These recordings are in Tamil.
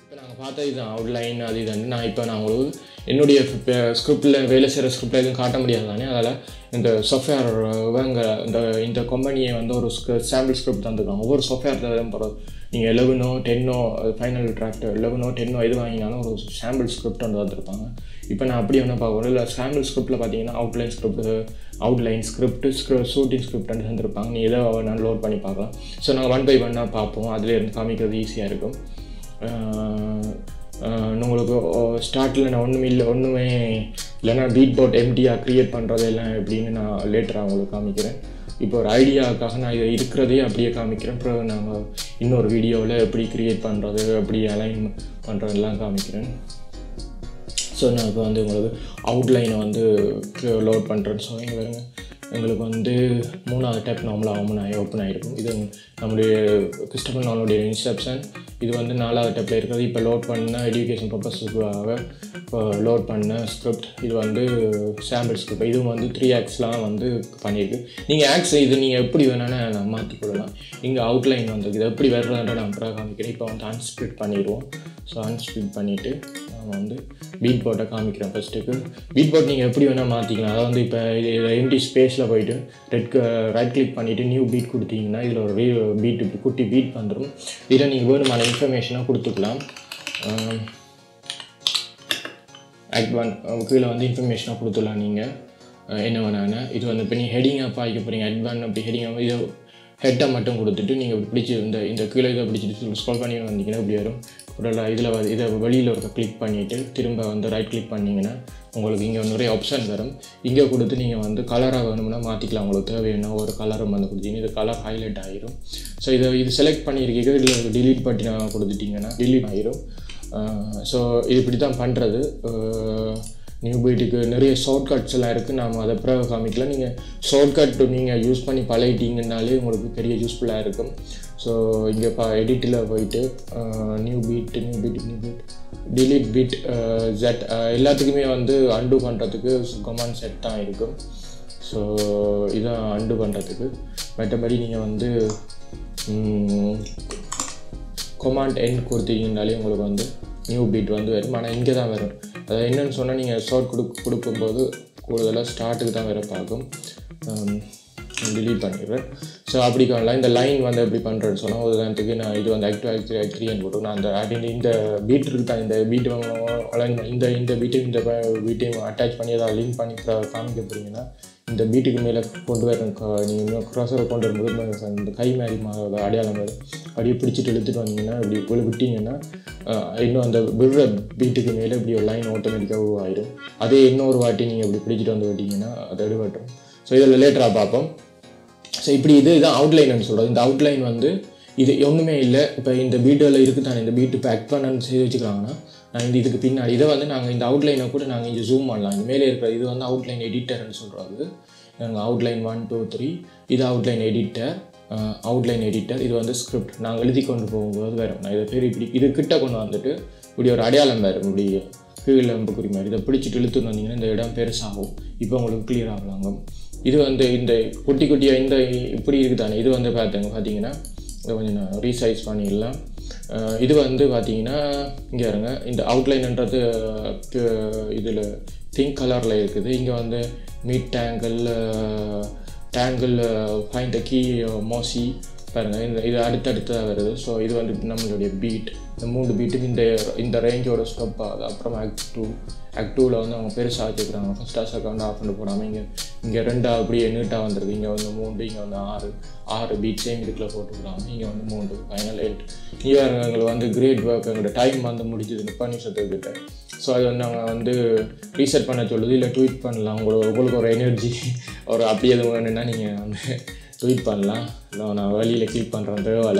இப்போ நாங்கள் பார்த்தது இதுதான் அவுட்லைன் அது இதுன்னு நான் இப்போ நான் உங்களுக்கு என்னுடைய ஸ்கிரிப்டில் வேலை செய்கிற ஸ்கிரிப்டில் எதுவும் காட்ட முடியாது தானே அதனால் இந்த சாஃப்ட்வேர் இவங்க இந்த இந்த கம்பெனியை வந்து ஒரு சாம்பிள் ஸ்கிரிப்ட் தந்துருக்காங்க ஒவ்வொரு சாஃப்ட்வேர் தான் போகிறது நீங்கள் லெவனோ டென்னோ ஃபைனல் டிராஃப்ட் லெவனோ டென்னோ எது வாங்கினாலும் ஒரு சாம்பிள் ஸ்கிரிப்ட் வந்து வந்திருப்பாங்க இப்போ நான் அப்படி ஒன்று பார்க்கணும் இல்லை சாம்பிள் ஸ்கிரிப்டில் பார்த்தீங்கன்னா outline script outline script script shooting script தந்திருப்பாங்க நீ எதை வேணாலும் லோட் பண்ணி பார்க்கலாம் ஸோ நாங்கள் ஒன் பை ஒன்னாக பார்ப்போம் அதில் இருந்து காமிக்கிறது ஈஸியாக இருக்கும் ஆஹ் ஆஹ் உங்களுக்கு ஸ்டார்ட்டில் நான் ஒன்றுமே இல்லை ஒன்றுமே இல்லைன்னா பீட் போட் எம்டியாக க்ரியேட் பண்ணுறதெல்லாம் எப்படின்னு நான் லேட்டராக உங்களுக்கு காமிக்கிறேன் இப்போ ஒரு ஐடியாவுக்காக நான் இதை இருக்கிறதே அப்படியே காமிக்கிறேன் அப்புறம் நாங்கள் இன்னொரு வீடியோவில் எப்படி க்ரியேட் பண்ணுறது எப்படி அலைன் பண்ணுறதெல்லாம் காமிக்கிறேன் ஸோ நான் இப்போ வந்து உங்களுக்கு அவுட்லைனை வந்து லோட் பண்ணுறேன் ஸோ இங்கே வருங்க எங்களுக்கு வந்து மூணாவது டேப் நார்மலாக ஓப்பன் ஆகி ஓப்பன் ஆகிருக்கும் இது நம்மளுடைய கிறிஸ்டபர் நாளுடைய இன்ஸ்ட்ரக்ஷன் இது வந்து நாலாவது டேப்பில் இருக்கிறது இப்போ லோட் பண்ண எஜுகேஷன் பர்பஸுக்காக இப்போ லோட் பண்ண ஸ்கிரிப்ட் இது வந்து சாம்பிள் ஸ்கிரிப்ட் இதுவும் வந்து த்ரீ ஆக்ஸ்லாம் வந்து பண்ணியிருக்கு நீங்கள் ஆக்ஸ் இது நீங்கள் எப்படி வேணாலும் நான் மாற்றிக்கொள்ளலாம் இங்கே அவுட்லைன் வந்து இது எப்படி வர்றதுன்ற நான் அப்புறம் காமிக்கிறேன் இப்போ வந்து அன்ஸ்பிளிட் பண்ணிடுவோம் ஸோ அன்ஸ்பிளிட் பண்ணிவிட்டு நம்ம வந்து பீட் போட்டை காமிக்கிறேன் ஃபஸ்ட்டுக்கு பீட் போட் நீங்கள் எப்படி வேணால் மாற்றிக்கலாம் அதாவது வந்து இப்போ எம்டி ஸ்பேஸில் போயிட்டு ரெட் ரைட் கிளிக் பண்ணிவிட்டு நியூ பீட் கொடுத்தீங்கன்னா இதில் ஒரு பீட் இப்படி குட்டி பீட் வந்துடும் இதில் நீங்கள் வேணுமான இன்ஃபர்மேஷனாக கொடுத்துக்கலாம் ஆக்ட் ஒன் கீழே வந்து இன்ஃபர்மேஷனாக கொடுத்துடலாம் நீங்கள் என்ன வேணான்னு இது வந்து இப்போ நீங்கள் ஹெடிங் அப் ஆகிக்க போகிறீங்க அட் ஒன் அப்படி ஹெடிங் அப் இதை ஹெட்டை மட்டும் கொடுத்துட்டு நீங்கள் இப்படி பிடிச்சி இந்த இந்த கீழே இதை பிடிச்சிட்டு ஸ்க்ரோல் பண்ணி வந்தீங்கன்னா இப்படி வரும் அப்புறம் இதில் வந்து இதை வெளியில் இருக்க கிளிக் பண்ணிவிட்டு திரும்ப வந்து ரைட் கிளிக் பண்ணிங்கன்னா உங்களுக்கு இங்கே நிறைய ஆப்ஷன் வரும் இங்கே கொடுத்து நீங்கள் வந்து கலராக வேணும்னா மாற்றிக்கலாம் உங்களுக்கு தேவையான ஒரு கலரும் வந்து கொடுத்தீங்கன்னா இது கலர் ஹைலைட் ஆகிரும் ஸோ இதை இது செலக்ட் பண்ணியிருக்கீங்க இதில் டிலீட் பட்டி நான் கொடுத்துட்டிங்கன்னா டிலீட் ஆகிரும் ஸோ இது இப்படி தான் பண்ணுறது நியூ பீட்டுக்கு நிறைய ஷார்ட்கட்ஸ் எல்லாம் இருக்குது நாம் அதை பிறகு காமிக்கலாம் நீங்கள் ஷார்ட்கட் நீங்கள் யூஸ் பண்ணி பழகிட்டீங்கன்னாலே உங்களுக்கு பெரிய யூஸ்ஃபுல்லாக இருக்கும் ஸோ இங்கே பா எடிட்டில் போயிட்டு new beat new beat new beat delete beat ஜெட் எல்லாத்துக்குமே வந்து அண்டு பண்ணுறதுக்கு கமாண்ட் செட் தான் இருக்கும் ஸோ இதான் அண்டு பண்ணுறதுக்கு மற்றபடி நீங்கள் வந்து கொமாண்ட் என் கொடுத்தீங்கனாலே உங்களுக்கு வந்து நியூ பீட் வந்து வரும் ஆனால் இங்கே தான் வரும் அது என்னென்னு சொன்னால் நீங்கள் ஷார்ட் கொடு கொடுக்கும்போது கூடுதலாக ஸ்டார்ட்டுக்கு தான் வர பார்க்கும் டிலீட் பண்ணிடுறேன் ஸோ அப்படி காணலாம் இந்த லைன் வந்து எப்படி பண்ணுறேன்னு சொன்னால் உதாரணத்துக்கு நான் இது வந்து ஆக்டிவ் ஆக்டிவ் ஆக்டிவ் போட்டு நான் அந்த அப்படின்னு இந்த பீட் இருக்கு தான் இந்த பீட் அலைன் இந்த இந்த பீட்டையும் இந்த பீட்டையும் அட்டாச் பண்ணி அதை லிங்க் பண்ணி காமிக்க போகிறீங்கன்னா இந்த பீட்டுக்கு மேலே கொண்டு வர நீங்கள் க்ராஸரை கொண்டு வரும்போது இந்த கை மாதிரி மா- அடையாளம் வரும் அப்படியே பிடிச்சிட்டு இழுத்துட்டு வந்தீங்கன்னா இப்படி போல விட்டீங்கன்னா இன்னும் அந்த விடுற பீட்டுக்கு மேலே இப்படி ஒரு லைன் ஆட்டோமேட்டிக்காக உருவாயிடும் அதே இன்னொரு வாட்டி நீங்கள் இப்படி பிடிச்சிட்டு வந்து விட்டீங்கன்னா அது எடுபட்டுரும் ஸோ இதில் லேட்டராக பார்ப்போம் ஸோ இப்படி இது இதுதான் அவுட்லைன்னு சொல்கிறது இந்த அவுட்லைன் வந்து இது ஒன்றுமே இல்லை இப்போ இந்த பீட்டில் இருக்குது தானே இந்த பீட்டு இப்போ ஆக்ட் பண்ணன்னு செய்து வச்சுக்கிறாங்கன்னா நான் இந்த இதுக்கு பின்னாடி இதை வந்து நாங்கள் இந்த அவுட்லைனை கூட நாங்கள் இங்கே ஜூம் பண்ணலாம் இந்த மேலே இருக்கிற இது வந்து அவுட்லைன் எடிட்டர்னு சொல்கிறது நாங்கள் அவுட்லைன் ஒன் டூ த்ரீ இது அவுட்லைன் எடிட்டர் அவுட்லைன் எடிட்டர் இது வந்து ஸ்கிரிப்ட் நாங்கள் எழுதி கொண்டு போகும்போது வரும் நான் இதை பேர் இப்படி இது கிட்ட கொண்டு வந்துட்டு இப்படி ஒரு அடையாளம் வரும் இப்படி கீழே அம்புக்குறி மாதிரி இதை பிடிச்சிட்டு இழுத்துட்டு வந்தீங்கன்னா இந்த இடம் பெருசாகும் இப்போ உங்களுக்கு கிளியர் ஆகலாங்க இது வந்து இந்த குட்டி குட்டியாக இந்த இப்படி இருக்குதானே இது வந்து பார்த்துங்க பார்த்தீங்கன்னா இதை கொஞ்சம் நான் ரீசைஸ் பண்ணிடலாம் அஹ் இது வந்து பார்த்தீங்கன்னா இங்கே இருங்க இந்த அவுட்லைன்ன்றது இதில் பிங்க் கலரில் இருக்குது இங்கே வந்து mid tangle tangle find key மோசி பாருங்கள் இந்த இது அடுத்தடுத்ததாக வருது ஸோ இது வந்து நம்மளுடைய பீட் இந்த மூணு பீட்டுக்கு இந்த இந்த ரேஞ்சோட ஸ்டப் ஆகுது அப்புறம் ஆக்ட் டூ ஆக்ட் டூவில் வந்து அவங்க பெருசாக வச்சுக்கிறாங்க ஃபஸ்ட்டாக செகண்ட் ஆஃப் பண்ணி போடாமல் இங்கே இங்கே ரெண்டாக அப்படியே நீட்டாக வந்திருக்கு இங்கே வந்து மூணு இங்கே வந்து ஆறு ஆறு பீட்ஸையும் இதுக்குள்ளே போட்டுக்கிறாங்க இங்கே வந்து மூணு ஃபைனல் எயிட் இங்கே எங்களுக்கு வந்து கிரேட் ஒர்க் எங்களோட டைம் வந்து முடிஞ்சது முப்பது நிமிஷத்துக்கிட்ட ஸோ அது வந்து நாங்கள் வந்து ரீசெட் பண்ண சொல்லுது இல்லை ட்வீட் பண்ணலாம் உங்களுக்கு உங்களுக்கு ஒரு எனர்ஜி ஒரு அப்படி எதுவும் வேணும்னா நீங்கள் வந்து ட்வீட் பண்ணலாம் இல்லை நான் வழியில் கிளிக் பண்ணுறேன் தேவையில்ல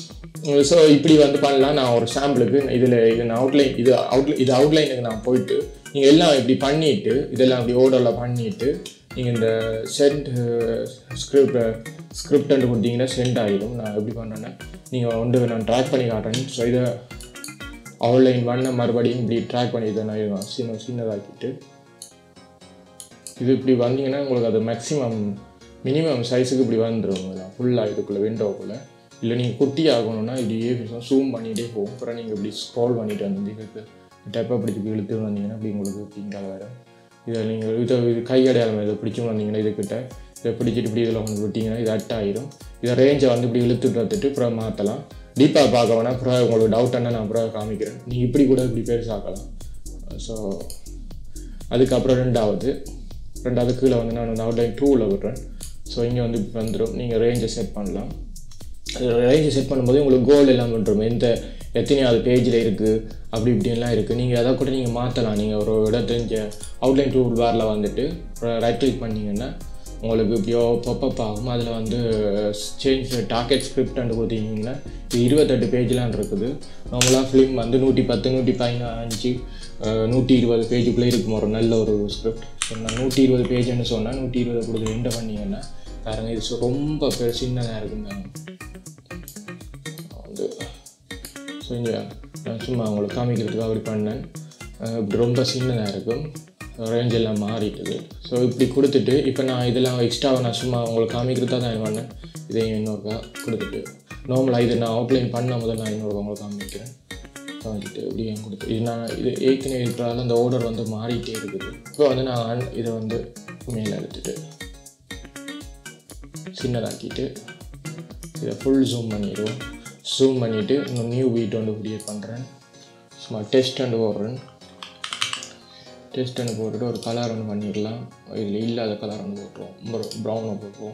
ஸோ இப்படி வந்து பண்ணலாம் நான் ஒரு சாம்பிளுக்கு இதில் இது நான் அவுட்லைன் இது அவுட் இது அவுட்லைனுக்கு நான் போயிட்டு நீங்கள் எல்லாம் இப்படி பண்ணிவிட்டு இதெல்லாம் அப்படி ஓர்டரில் பண்ணிவிட்டு நீங்கள் இந்த சென்ட் ஸ்கிரிப்ட் ஸ்கிரிப்ட் கொடுத்தீங்கன்னா சென்ட் ஆகிடும் நான் எப்படி பண்ணேன்னா நீங்கள் வந்து நான் ட்ராக் பண்ணி காட்டுறேன் ஸோ இதை அவுட்லைன் பண்ண மறுபடியும் இப்படி ட்ராக் பண்ணி இதை நான் சின்ன சின்னதாக்கிட்டு இது இப்படி வந்தீங்கன்னா உங்களுக்கு அது மேக்ஸிமம் மினிமம் சைஸுக்கு இப்படி வந்துடும் ஃபுல்லாக இதுக்குள்ளே விண்டோக்குள்ளே இல்லை நீங்கள் குட்டி ஆகணும்னா இப்படியே ஜூம் பண்ணிகிட்டே போகும் அப்புறம் நீங்கள் இப்படி ஸ்க்ரோல் பண்ணிட்டு வந்து இதுக்கு டெப்பை பிடிச்சி இழுத்து வந்தீங்கன்னா அப்படி உங்களுக்கு பிங்கால் வேறு இதை நீங்கள் இதை இது கை அடையாளம் இதை பிடிச்சி வந்தீங்கன்னா இதுக்கிட்ட இதை பிடிச்சிட்டு இப்படி இதில் வந்து விட்டிங்கன்னா இது அட் ஆயிரும் இதை ரேஞ்சை வந்து இப்படி இழுத்துட்டு வந்துட்டு அப்புறம் மாற்றலாம் டீப்பாக பார்க்க வேணா அப்புறம் உங்களுக்கு டவுட் என்ன நான் அப்புறம் காமிக்கிறேன் நீங்கள் இப்படி கூட இப்படி பெருசாக்கலாம் ஸோ அதுக்கப்புறம் ரெண்டாவது ரெண்டாவது கீழே வந்து நான் வந்து அவுட்லைன் டூவில் விடுறேன் ஸோ இங்கே வந்து இப்படி வந்துடும் நீங்கள் ரேஞ்சை செட் பண்ணலாம் ரேஞ்சை செட் பண்ணும்போது உங்களுக்கு கோல் எல்லாம் பண்ணுறோம் எந்த எத்தனையாவது பேஜில் இருக்குது அப்படி இப்படின்லாம் இருக்குது நீங்கள் அதை கூட நீங்கள் மாற்றலாம் நீங்கள் ஒரு இடத்துல அவுட்லைன் டூல் பாரில் வந்துட்டு ரைட் கிளிக் பண்ணிங்கன்னா உங்களுக்கு இப்படியோ பப்பப் ஆகும் அதில் வந்து சேஞ்ச் டார்கெட் ஸ்கிரிப்ட் கொடுத்தீங்கன்னா இது இருபத்தெட்டு பேஜ்லாம் இருக்குது நார்மலாக ஃபிலிம் வந்து நூற்றி பத்து நூற்றி பதினஞ்சு நூற்றி இருபது பேஜுக்குள்ளே இருக்கும் ஒரு நல்ல ஒரு ஸ்கிரிப்ட் ஸோ நான் நூற்றி இருபது பேஜ்னு சொன்னால் நூற்றி இருபது கொடுத்து என்ட பண்ணிங்கன்னா பாருங்க இது சு- ரொம்ப பெரு சின்னதாக இருக்குங்க வந்து ஸோ இங்கே நான் சும்மா உங்களுக்கு காமிக்கிறதுக்கு அப்படி பண்ணேன் அஹ் இப்படி ரொம்ப சின்னதாக இருக்கும் ரேஞ்ச் எல்லாம் மாறிட்டுது ஸோ இப்படி கொடுத்துட்டு இப்போ நான் இதெல்லாம் எக்ஸ்ட்ராவை நான் சும்மா உங்களுக்கு காமிக்கிறதா தான் பண்ணேன் இதையும் இன்னொருக்கா கொடுத்துட்டு நார்மலாக இது நான் அவுட்லைன் பண்ண முதல்ல நான் இன்னொரு உங்களுக்கு காமிக்கிறேன் காமிச்சிட்டு இப்படியே கொடுத்து இது நான் இது ஏற்கனவே இருக்கிறதால அந்த ஆர்டர் வந்து மாறிட்டே இருக்குது இப்போ வந்து நான் இதை வந்து மேலே எடுத்துட்டு சின்னதாக்கிட்டு இதை ஃபுல் ஜூம் பண்ணிடுவோம் ஜூம் பண்ணிவிட்டு இன்னும் நியூ வீட் வந்து க்ரியேட் பண்ணுறேன் சும்மா டெஸ்ட் அண்டு போடுறேன் டெஸ்ட் அண்டு போட்டுட்டு ஒரு கலர் ஒன்று பண்ணிடலாம் இதில் இல்லாத கலர் ஒன்று போட்டுருவோம் ப்ரௌனை போட்டுருவோம்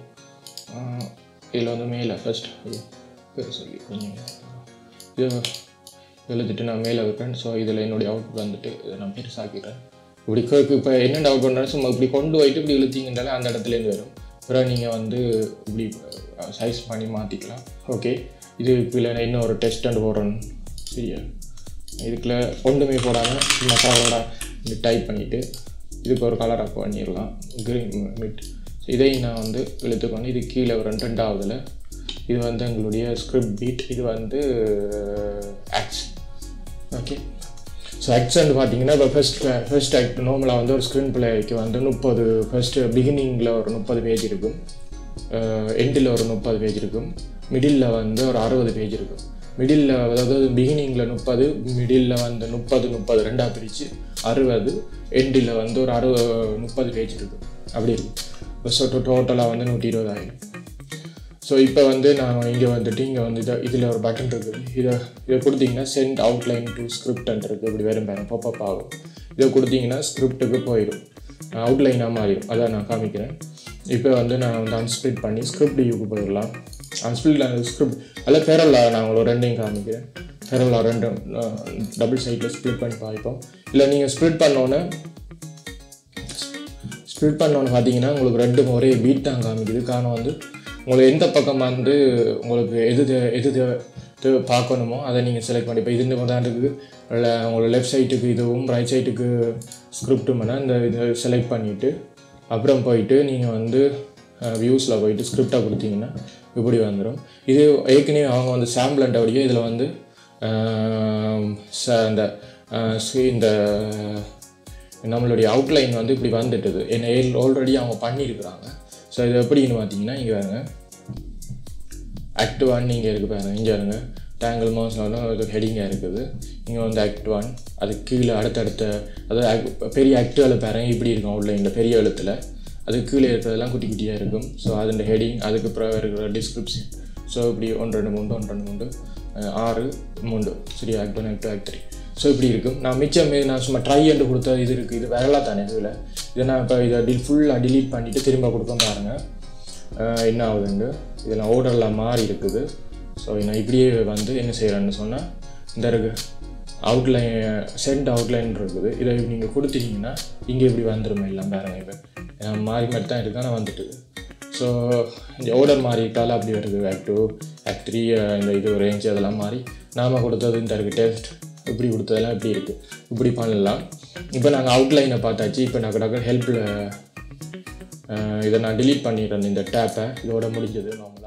இதில் வந்து மேலே ஃபஸ்ட் பேர் சொல்லி கொஞ்சம் இது எழுதிட்டு நான் மேலே வைப்பேன் ஸோ இதில் என்னுடைய அவுட் வந்துட்டு இதை நான் பெருசாக்கிடுறேன் இப்படி இப்போ என்ன டவுட் பண்ணுறேன் சும்மா இப்படி கொண்டு போயிட்டு இப்படி இழுத்தீங்கன்னாலே அந்த இடத்துலேருந்து வரும் அப்புறம் நீங்கள் வந்து இப்படி சைஸ் பண்ணி மாற்றிக்கலாம் ஓகே இதுக்குள்ள நான் இன்னும் ஒரு டெஸ்ட் அண்ட் போடுறேன் சரியா இதுக்குள்ள ஒன்றுமே போடாமல் சும்மா கலரோட இப்படி டைப் பண்ணிவிட்டு இதுக்கு ஒரு கலர் அப் பண்ணிடலாம் க்ரீன் மிட் இதையும் நான் வந்து இழுத்துக்கொண்டு இது கீழே ஒரு ரெண்டாவதுல இது வந்து எங்களுடைய ஸ்கிரிப்ட் பீட் இது வந்து ஆக்ஸ் ஓகே ஸோ ஆக்சன்ட் பார்த்தீங்கன்னா இப்போ ஃபஸ்ட் ஃபர்ஸ்ட் ஆக்ட் நார்மலாக வந்து ஒரு ஸ்க்ரீன் பிளேக்கு வந்து முப்பது ஃபஸ்ட்டு பிகினிங்கில் ஒரு முப்பது பேஜ் இருக்கும் எண்டில் ஒரு முப்பது பேஜ் இருக்கும் மிடில் வந்து ஒரு அறுபது பேஜ் இருக்கும் மிடில் அதாவது பிகினிங்கில் முப்பது மிடில் வந்து முப்பது முப்பது ரெண்டாக பிரித்து அறுபது எண்டில் வந்து ஒரு அறுபது முப்பது பேஜ் இருக்கும் அப்படி இருக்கும் ஸோ டோட்டலாக வந்து நூற்றி இருபதாயிரம் ஸோ இப்போ வந்து நான் இங்கே வந்துட்டு இங்கே வந்து இதை இதில் ஒரு பட்டன் இருக்குது இதை இதை கொடுத்தீங்கன்னா சென்ட் அவுட்லைன் டு ஸ்கிரிப்ட்ன்ட்டு இருக்குது இப்படி வெறும் பேரும் பாப்பப் ஆகும் இதை கொடுத்தீங்கன்னா ஸ்கிரிப்ட்டுக்கு போயிடும் அவுட்லைனாக மாறிடும் அதான் நான் காமிக்கிறேன் இப்போ வந்து நான் வந்து அன்ஸ்பிளிட் பண்ணி ஸ்கிரிப்ட் வியூக்கு போயிடலாம் அன்ஸ்பிளிட் அந்த ஸ்கிரிப்ட் அதில் பேரல்லா நான் உங்களுக்கு ரெண்டையும் காமிக்கிறேன் பேரல்லா ரெண்டும் டபுள் சைடில் ஸ்ப்ளிட் பண்ணி பார்ப்போம் இல்லை நீங்கள் ஸ்ப்ளிட் பண்ணோன்னே ஸ்ப்ளிட் பண்ணோன்னு பார்த்தீங்கன்னா உங்களுக்கு ரெண்டும் ஒரே பீட் தான் காமிக்குது காரணம் வந்து உங்களுக்கு எந்த பக்கம் வந்து உங்களுக்கு எது தே- எது தே- தே- பார்க்கணுமோ அதை நீங்கள் செலக்ட் பண்ணி இப்போ இது இந்த உதாரணத்துக்கு இல்லை உங்களோட லெஃப்ட் சைட்டுக்கு இதுவும் ரைட் சைட்டுக்கு ஸ்கிரிப்டும் வேணால் இந்த இதை செலக்ட் பண்ணிவிட்டு அப்புறம் போயிட்டு நீங்கள் வந்து வியூஸில் போயிட்டு ஸ்கிரிப்டாக கொடுத்தீங்கன்னா இப்படி வந்துடும் இது ஏற்கனவே அவங்க வந்து சாம்பிளண்டபடியே இதில் வந்து ஆஹ், ச- இந்த ஆஹ், சி- இந்த நம்மளுடைய அவுட்லைன் வந்து இப்படி வந்துட்டுது என்ன ஆல்ரெடி அவங்க பண்ணியிருக்கிறாங்க ஸோ இது எப்படின்னு பார்த்தீங்கன்னா இங்கே பாருங்க ஆக்ட் ஒன் இங்கே இருக்குது பாருங்க இங்கே பாருங்க டேங்கிள் மவுஸ்னாலும் இது ஹெடிங்காக இருக்குது இங்கே வந்து ஆக்ட் ஒன் அதுக்கு கீழே அடுத்தடுத்த அதாவது act- பெரிய ஆக்டுகளை பாருங்க இப்படி இருக்கும் அவுட்லைனில் பெரிய எழுத்தில் அதுக்கு கீழே இருக்கிறதெல்லாம் குட்டி குட்டியாக இருக்கும் ஸோ அதோட ஹெடிங் அதுக்கு அப்புறம் இருக்கிற டிஸ்கிரிப்ஷன் ஸோ இப்படி ஒன்று ரெண்டு மூணு ஒன்று ரெண்டு மூணு அஹ், ஆறு மூணு சரி act one act act three so இப்படி இருக்கும் நான் மிச்சம் மீது நான் சும்மா ட்ரை என்று கொடுத்த இது இருக்குது இது வரலாம் தானே இதில் இதை நான் இப்போ இதை டி ஃபுல்லாக delete பண்ணிவிட்டு திரும்ப கொடுக்க பாருங்கள் ஆஹ் என்ன ஆகுதுண்டு இதெல்லாம் ஓர்டரில் மாறி இருக்குது ஸோ நான் இப்படியே வந்து என்ன செய்கிறேன்னு சொன்னால் இந்த இருக்கு அவுட்லைன் சென்ட் அவுட்லைன் இருக்குது இதை நீங்கள் கொடுத்துட்டீங்கன்னா இங்கே இப்படி வந்துடும் எல்லாம் பாருங்க இப்போ ஏன்னா மாறி மாறி தான் இருக்கு ஆனால் வந்துட்டுது ஸோ இந்த ஓர்டர் மாறிட்டால அப்படி வருது ஆக்ட் டூ ஆக்ட் த்ரீ இந்த இது ரேஞ்ச் அதெல்லாம் மாறி நாம் கொடுத்தது இந்த இருக்குது டெஸ்ட் இப்படி கொடுத்ததெல்லாம் இப்படி இருக்குது இப்படி பண்ணலாம் இப்போ நாங்கள் அவுட்லைனை பார்த்தாச்சு இப்போ நான் டக்கு ஹெல்ப்பில் இதை நான் delete பண்ணிடுறேன் இந்த டேப்பை இதோட முடிஞ்சது நார்மலாக